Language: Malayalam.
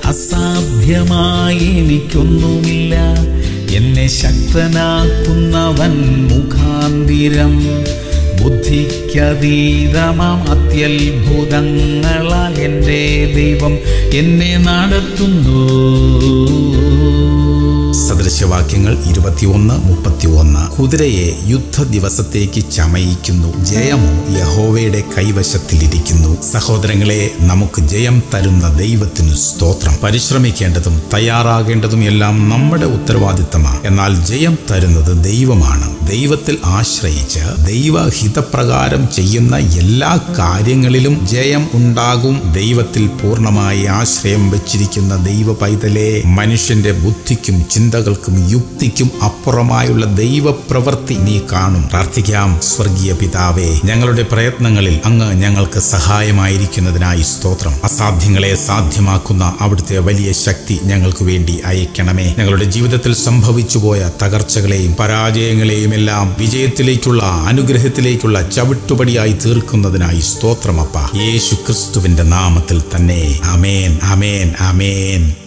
അസാധ്യമായി എനിക്കൊന്നുമില്ല എന്നെ ശക്തനാക്കുന്നവൻ മുഖാന്തിരം ബുദ്ധിക്കതീതമാം അത്യത്ഭുതങ്ങളാൽ എൻ്റെ ദൈവം എന്നെ നടത്തുന്നു സദൃശവാക്യങ്ങൾ ഇരുപത്തിയൊന്ന് മുപ്പത്തിയൊന്ന് കുതിരയെ യുദ്ധ ദിവസത്തേക്ക് ചമയിക്കുന്നു ജയമോ യഹോവയുടെ കൈവശത്തിലിരിക്കുന്നു സഹോദരങ്ങളെ നമുക്ക് ജയം തരുന്ന ദൈവത്തിനു സ്തോത്രം പരിശ്രമിക്കേണ്ടതും തയ്യാറാകേണ്ടതും എല്ലാം നമ്മുടെ ഉത്തരവാദിത്തമാണ് എന്നാൽ ജയം തരുന്നത് ദൈവമാണ് ദൈവത്തിൽ ആശ്രയിച്ച് ദൈവഹിതപ്രകാരം ചെയ്യുന്ന എല്ലാ കാര്യങ്ങളിലും ജയം ഉണ്ടാകും ദൈവത്തിൽ പൂർണ്ണമായി ആശ്രയം വെച്ചിരിക്കുന്ന ദൈവ പൈതലെ മനുഷ്യന്റെ ബുദ്ധിക്കും ചിന്തകൾക്കും യുക്തിക്കും അപ്പുറമായുള്ള ദൈവപ്രവൃത്തി നീ കാണും പ്രാർത്ഥിക്കാം സ്വർഗീയ പിതാവേ ഞങ്ങളുടെ പ്രയത്നങ്ങളിൽ അങ്ങ് ഞങ്ങൾക്ക് സഹായമായിരിക്കുന്നതിനായി സ്തോത്രം അസാധ്യങ്ങളെ സാധ്യമാക്കുന്ന അവിടുത്തെ വലിയ ശക്തി ഞങ്ങൾക്ക് വേണ്ടി അയക്കണമേ ഞങ്ങളുടെ ജീവിതത്തിൽ സംഭവിച്ചുപോയ തകർച്ചകളെയും പരാജയങ്ങളെയും എല്ലാം വിജയത്തിലേക്കുള്ള അനുഗ്രഹത്തിലേക്കുള്ള ചവിട്ടുപടിയായി തീർക്കുന്നതിനായി സ്തോത്രമപ്പ യേശു ക്രിസ്തുവിന്റെ നാമത്തിൽ തന്നെ അമേൻ അമേൻ അമേൻ